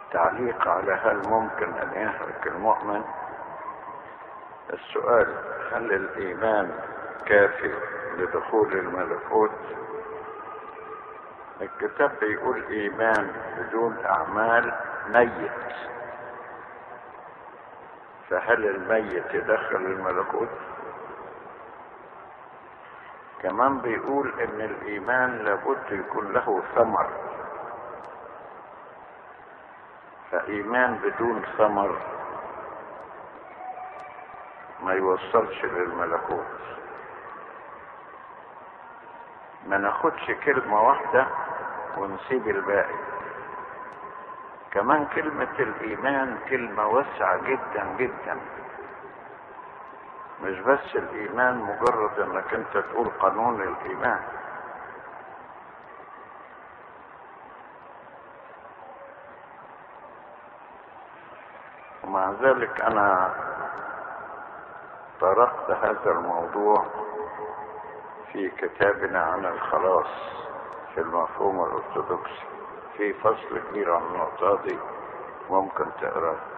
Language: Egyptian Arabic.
تعليق على هل ممكن ان يهلك المؤمن السؤال هل الايمان كافي لدخول الملكوت الكتاب بيقول ايمان بدون اعمال ميت فهل الميت يدخل الملكوت كمان بيقول ان الايمان لابد يكون له ثمر فايمان بدون ثمر ما يوصلش للملكوت ما ناخدش كلمة واحدة ونسيب الباقي كمان كلمة الإيمان كلمة واسعة جدا جدا مش بس الإيمان مجرد إنك أنت تقول قانون الإيمان ومع ذلك أنا طرقت هذا الموضوع في كتابنا عن الخلاص في المفهوم الأرثوذكسي في فصل كبير عن النقطة دي ممكن تقراه